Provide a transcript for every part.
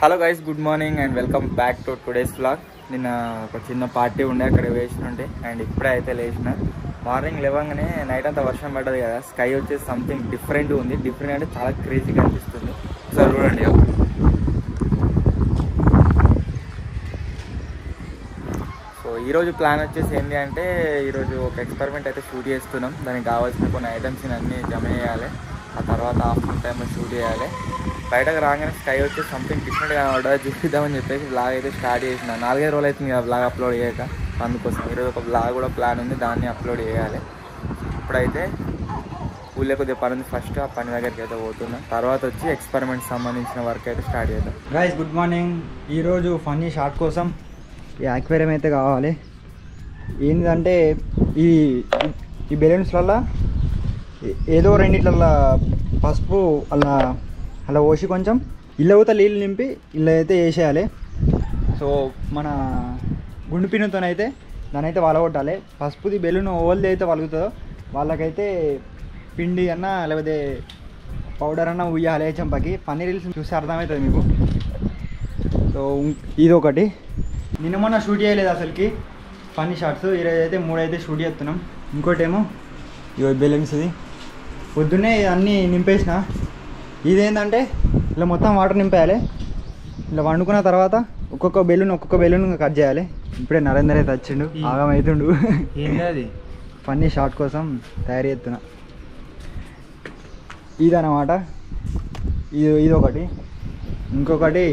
Hello guys good morning and welcome back to today's vlog నిన్న ఒక చిన్న party ఉండే అక్కడ వేసినుంటే అండ్ ఇప్పుడే అయితే లేచిన మార్నింగ్ లేవగానే నైట్ అంతా వర్షం పడ్డది కదా స్కై వచ్చేసి సంథింగ్ డిఫరెంట్ ఉంది డిఫరెంట్ అంటే చాలా క్రేజీగా అనిపిస్తుంది ఒకసారి చూడండి సో ఈరోజు ప్లాన్ వచ్చేసి ఏంటి అంటే ఈరోజు ఒక ఎక్స్పెరిమెంట్ అయితే షూట్ చేస్తున్నాం దానికి కావాల్సిన కొన్ని ఐటమ్స్ అన్నీ జమ చేయాలి ఆ తర్వాత ఆఫ్టర్నూన్ టైంలో షూట్ చేయాలి బయటకు రాగానే స్కై వచ్చి సంథింగ్ డిఫరెంట్గా ఆర్డర్ చూపిద్దామని చెప్పేసి బ్లాగ్ అయితే స్టార్ట్ చేసిన నాలుగైదు రోజులు అవుతుంది కదా బ్లాగ్ అప్లోడ్ చేయక అందుకోసం ఈరోజు ఒక బ్లాగ్ కూడా ప్లాన్ ఉంది దాన్ని అప్లోడ్ చేయాలి ఇప్పుడైతే ఊళ్ళో కొద్దిగా పని ఉంది ఫస్ట్ ఆ పని దగ్గరికి అయితే పోతున్నా తర్వాత వచ్చి ఎక్స్పెరిమెంట్ సంబంధించిన వర్క్ అయితే స్టార్ట్ చేద్దాం గైస్ గుడ్ మార్నింగ్ ఈరోజు ఫన్నీ షార్ట్ కోసం ఈ యాక్వేరియం అయితే కావాలి ఏంటంటే ఈ ఈ బెలూన్స్లల్లో ఏదో రెండిట్లల్లో పసుపు అలా అలా పోసి కొంచెం ఇల్లు అవుతా నీళ్ళు నింపి ఇల్లు అయితే వేసేయాలి సో మన గుండు పిన్నుతోనైతే దాని అయితే వలగొట్టాలి పసుపుది బెలూన్ ఓల్ది అయితే వలుగుతుందో వాళ్ళకైతే పిండి అన్న లేకపోతే పౌడర్ అన్న ఉయ్యాలి చంపకి పన్నీర్ రీల్స్ చూస్తే అర్థమవుతుంది మీకు సో ఉం- ఇది ఒకటి నిన్న మొన్న షూట్ చేయలేదు అసలుకి ఫన్నీ షార్ట్స్ ఈరోజు అయితే మూడు అయితే షూట్ చేస్తున్నాం ఇంకోటి ఏమో ఇగో బెలూన్స్ ఇది పొద్దున్నే అన్నీ నింపేసిన ఇదేంటంటే ఇలా మొత్తం వాటర్ నింపేయాలి ఇలా వండుకున్న తర్వాత ఒక్కొక్క బెలూన్ ఒక్కొక్క బెలూన్ కట్ చేయాలి ఇప్పుడే నరేందర్ అయితే వచ్చిండు ఆగం అవుతుండు ఏంటి అది ఫన్నీ షార్ట్ కోసం తయారు చేస్తున్నా ఇదన్నమాట ఇది ఇది ఒకటి ఇంకొకటి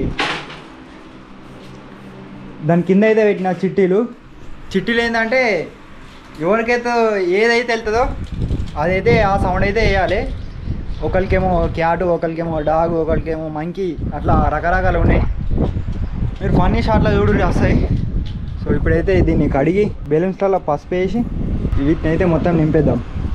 దాని కింద అయితే పెట్టిన చిట్టీలు చిట్టీలు ఏంటంటే ఎవరికైతే ఏదైతే వెళ్తుందో అదైతే ఆ సౌండ్ అయితే వేయాలి ఒకరికేమో క్యాట్ ఒకరికేమో డాగ్ ఒకరికేమో మంకీ అట్లా రకరకాలు ఉన్నాయి మీరు ఫన్నీ షాట్లో చూడు వస్తాయి సో ఇప్పుడైతే దీన్ని కడిగి బెలూన్స్లలో పసుపు వేసి వీటిని అయితే మొత్తం నింపేద్దాం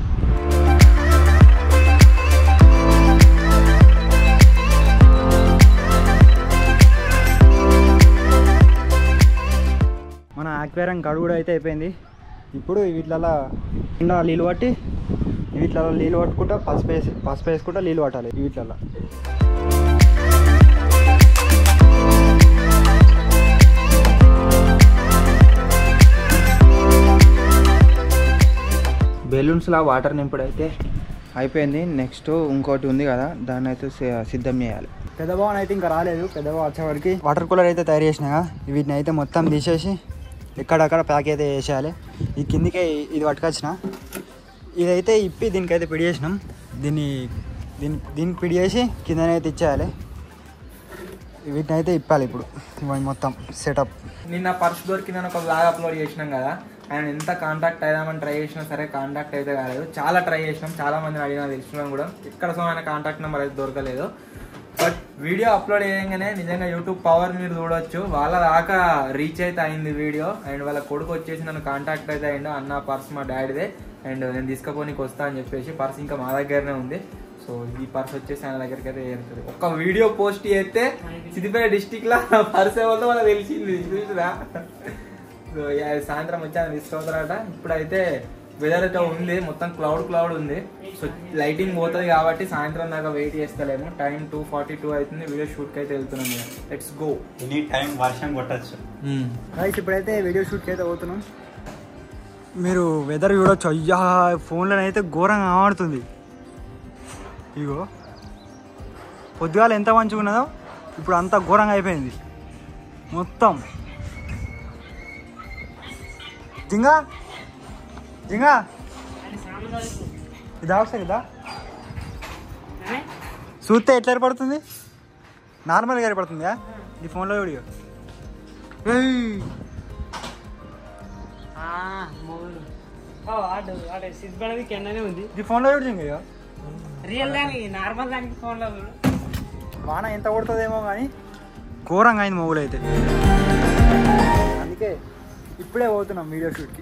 మన ఆక్వేరియం కడుగుడు అయితే అయిపోయింది ఇప్పుడు వీటిలలో నిండా నీళ్ళు పట్టి వీటిలలో నీళ్ళు పట్టుకుంటా పసుపు వేసి పసుపు వేసుకుంటా నీళ్ళు పట్టాలి వీటిలలో బెలూన్స్లో వాటర్ నింపుడు అయితే అయిపోయింది నెక్స్ట్ ఇంకోటి ఉంది కదా దాన్ని అయితే సి- సిద్ధం చేయాలి పెద్ద భవన్ అయితే ఇంకా రాలేదు పెద్ద భవన్ వచ్చేవాడికి వాటర్ కూలర్ అయితే తయారు చేసినా వీటిని అయితే మొత్తం తీసేసి ఎక్కడక్కడ ప్యాక్ అయితే వేసేయాలి ఈ కిందికే ఇది పట్టుకొచ్చిన ఇదైతే ఇప్పి దీనికైతే పిడి చేసినాం దీన్ని దీని దీనికి పిడి చేసి కిందనైతే ఇచ్చేయాలి వీటిని అయితే ఇప్పాలి ఇప్పుడు ఇవన్నీ మొత్తం సెటప్ నిన్న పర్స్ దొరికిందని ఒక బ్లాగ్ అప్లోడ్ చేసినాం కదా అండ్ ఎంత కాంటాక్ట్ అయిదామని ట్రై చేసినా సరే కాంటాక్ట్ అయితే కాలేదు చాలా ట్రై చేసినాం చాలా మందిని అడిగినా తెలుసుకున్నాం కూడా ఎక్కడ సోమైన కాంటాక్ట్ నెంబర్ అయితే దొరకలేదు బట్ వీడియో అప్లోడ్ చేయగానే నిజంగా యూట్యూబ్ పవర్ మీరు చూడొచ్చు వాళ్ళ దాకా రీచ్ అయితే అయింది వీడియో అండ్ వాళ్ళ కొడుకు వచ్చేసి నన్ను కాంటాక్ట్ అయితే అయిండు అన్న పర్స్ మా డాడీదే అండ్ నేను తీసుకుపోనీకి వస్తా అని చెప్పేసి పర్స్ ఇంకా మా దగ్గరనే ఉంది సో ఈ పర్స్ వచ్చేసి ఆయన దగ్గరికి అయితే చేరుతుంది ఒక్క వీడియో పోస్ట్ చేస్తే సిద్దిపేట డిస్టిక్ లో పర్స్ ఏమో మనకు తెలిసింది చూసిరా సో ఇక సాయంత్రం వచ్చి ఆయన తీసుకొస్తారట ఇప్పుడైతే వెదర్ అయితే ఉంది మొత్తం క్లౌడ్ క్లౌడ్ ఉంది సో లైటింగ్ పోతుంది కాబట్టి సాయంత్రం దాకా వెయిట్ చేస్తలేము టైం టూ ఫార్టీ టూ అవుతుంది వీడియో షూట్కి అయితే వెళ్తున్నాం లెట్స్ గో ఎనీ టైం వర్షం కొట్టచ్చు రైట్ ఇప్పుడైతే వీడియో షూట్కి అయితే పోతున్నాం మీరు వెదర్ చూడొచ్చు అయ్యా ఫోన్లో అయితే ఘోరంగా ఆడుతుంది ఇగో పొద్దుగాల ఎంత మంచిగా ఉన్నదో ఇప్పుడు అంత ఘోరంగా అయిపోయింది మొత్తం జింగా జింగా ఇది అవసరం కదా చూస్తే ఎట్లా ఏర్పడుతుంది నార్మల్గా ఏర్పడుతుందా ఈ ఫోన్లో వీడియో ఏయ్ వాడు వాడు సిజ్ అనేది కిందనే ఉంది ఈ ఫోన్లో చూడు జింగయ్య రియల్ దానికి నార్మల్ దానికి ఫోన్ లో చూడు. వాన ఎంత కొడుతుందేమో కానీ ఘోరంగా అయింది మొగులు అయితే అందుకే ఇప్పుడే పోతున్నాం వీడియో షూట్కి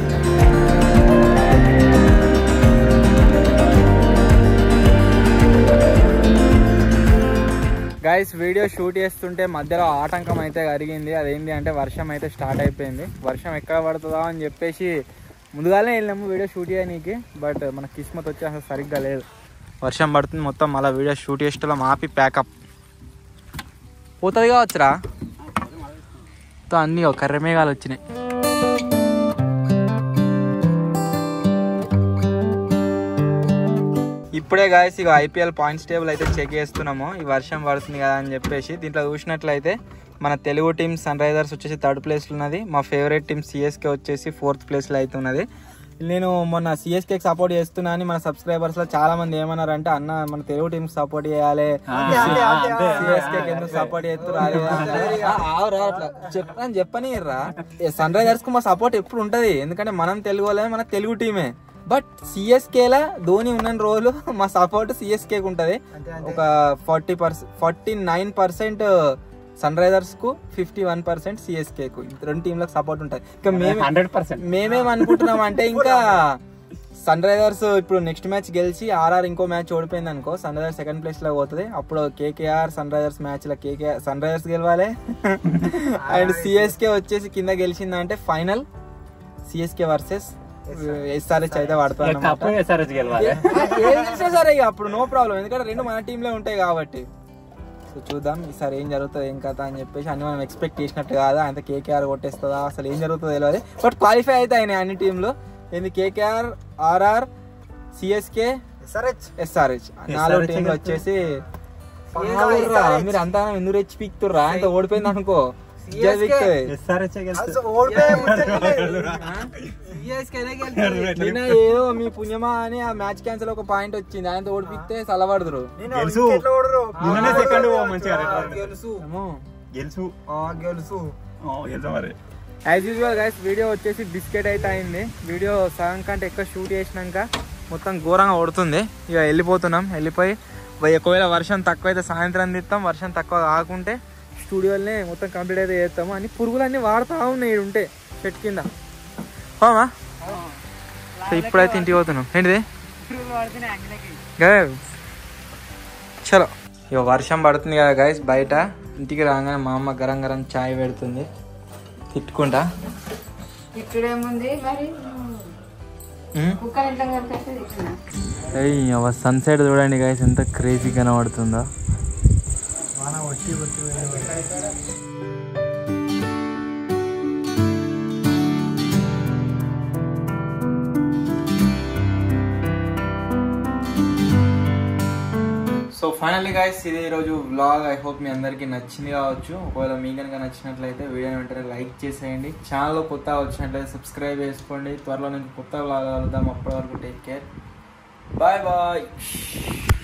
గైస్ వీడియో షూట్ చేస్తుంటే మధ్యలో ఆటంకం అయితే జరిగింది అదేంటి అంటే వర్షం అయితే స్టార్ట్ అయిపోయింది వర్షం ఎక్కడ పడుతుందా అని చెప్పేసి ముందుగానే వెళ్ళాము వీడియో షూట్ చేయడానికి బట్ మన కిస్మత్ వచ్చి అసలు సరిగ్గా లేదు వర్షం పడుతుంది మొత్తం మళ్ళీ వీడియో షూట్ చేసేలా ఆపి ప్యాకప్ పోతుంది కావచ్చురా తో అన్నీ ఒక కర్ర మేఘాలు వచ్చినాయి ఇప్పుడే గాయస్ ఇక ఐపీఎల్ పాయింట్స్ టేబుల్ అయితే చెక్ చేస్తున్నాము ఈ వర్షం పడుతుంది కదా అని చెప్పేసి దీంట్లో చూసినట్లయితే మన తెలుగు టీం సన్ రైజర్స్ వచ్చేసి థర్డ్ ప్లేస్లో ఉన్నది మా ఫేవరెట్ టీం సిఎస్కే వచ్చేసి ఫోర్త్ ప్లేస్లో అయితే ఉన్నది నేను మొన్న సిఎస్కేకి సపోర్ట్ చేస్తున్నా అని మన సబ్స్క్రైబర్స్ లో చాలా మంది ఏమన్నారంటే అన్న మన తెలుగు టీం సపోర్ట్ చేయాలి సిఎస్కే ఎందుకు సపోర్ట్ చేస్తున్నారు చెప్పని చెప్పని రా సన్ రైజర్స్ కు మా సపోర్ట్ ఎప్పుడు ఉంటది ఎందుకంటే మనం తెలుగు వాళ్ళమే మన తెలుగు టీమే బట్ సిఎస్కేలా ధోని ఉన్న రోజులు మా సపోర్ట్ సిఎస్కేకి ఉంటది ఒక forty percent forty nine percent Sunrisers కు ఫిఫ్టీ వన్ పర్సెంట్ సిఎస్కే కు ఈ రెండు టీంలకు సపోర్ట్ ఉంటుంది ఇంకా మేము హండ్రెడ్ పర్సెంట్ మేమేం అనుకుంటున్నాం అంటే ఇంకా సన్ రైజర్స్ ఇప్పుడు నెక్స్ట్ మ్యాచ్ గెలిచి ఆర్ఆర్ ఇంకో మ్యాచ్ ఓడిపోయింది అనుకో సన్ రైజర్స్ సెకండ్ ప్లేస్ లో పోతుంది అప్పుడు కేకేఆర్ సన్ రైజర్స్ మ్యాచ్ లో కేకేఆర్ సన్ రైజర్స్ గెలవాలి అండ్ సిఎస్కే వచ్చేసి కింద గెలిచిందంటే ఫైనల్ సిఎస్కే వర్సెస్ ఎస్ఆర్హెచ్ అయితే పడుతుంది కప్పు ఎస్ఆర్హెచ్ గెలవాలి ఏం చేసినా సరే ఇక అప్పుడు నో ప్రాబ్లం ఎందుకంటే రెండు మన టీంలో ఉంటాయి కాబట్టి సో చూద్దాం ఈసారి ఏం జరుగుతుంది ఏం కథ అని చెప్పేసి అన్ని మనం ఎక్స్పెక్ట్ చేసినట్టు కాదా అంత కేకేఆర్ కొట్టేస్తుందా అసలు ఏం జరుగుతుందో తెలియదు బట్ క్వాలిఫై అయితే అయినాయి అన్ని టీంలు ఏంది KKR RR CSK SRH SRH నాలుగు SRH టీంలు వచ్చేసి పావుర్రా, మీరు అంతా ఎందుకు రెచ్చి పీక్తుర్రా అంత ఓడిపోయింది అనుకో ఇజ్జత్ పీక్తుంది. ఎస్ఆర్హెచ్ నిన్న ఏదో మీ పుణ్యమా అని ఆ మ్యాచ్ క్యాన్సిల్ ఒక పాయింట్ వచ్చింది ఆయనతో ఓడిపిస్తే సలబడదురు గెలుసు నిన్ననే సెకండ్ మంచిగా గెలుసు ఏమో గెలుసు ఆ, గెలుసు ఓ, గెలుసు మరి యాజ్ యూజువల్ గైస్ వీడియో వచ్చేసి బిస్కెట్ అయితే అయింది వీడియో సగం కంటే ఎక్కువ షూట్ చేసినాక మొత్తం ఘోరంగా కొడుతుంది ఇక వెళ్ళిపోతున్నాం వెళ్ళిపోయి వై- ఒకవేళ వర్షం తక్కువ అయితే సాయంత్రం తీస్తాం వర్షం తక్కువ కాకుంటే స్టూడియోలోనే మొత్తం కంప్లీట్ అయితే చేస్తాము అన్ని పురుగులన్నీ వాడుతూ ఉన్నాయి ఈడ ఉంటే చెట్టు కింద పోమా సో ఇప్పుడైతే ఇంటికి పోతున్నాం ఏంటిది పడుతున్నాయి అంగడికి గైస్ చలో ఇక వర్షం పడుతుంది కదా గైస్ బయట ఇంటికి రాగానే మా అమ్మ గరం గరం చాయ్ పెడుతుంది తిట్టుకుంటా ఇక్కడేముంది మరి ఉమ్. కుక్కలు ఎట్లా కనిపిస్తుంది ఇక్కడ ఏయ్ సన్సెట్ చూడండి గైస్ ఎంత క్రేజీ కనబడుతుందో సో ఫైనల్లీ గైస్ ఇది ఈరోజు వ్లాగ్ ఐ హోప్ మీ అందరికీ నచ్చింది కావచ్చు ఒకవేళ మీ కనుక నచ్చినట్లయితే వీడియోని వెంటనే లైక్ చేసేయండి ఛానల్లో కొత్త వచ్చినట్లయితే సబ్స్క్రైబ్ చేసుకోండి త్వరలో నేను కొత్త వ్లాగ్ కలుద్దాం అప్పటి వరకు టేక్ కేర్ బాయ్ బాయ్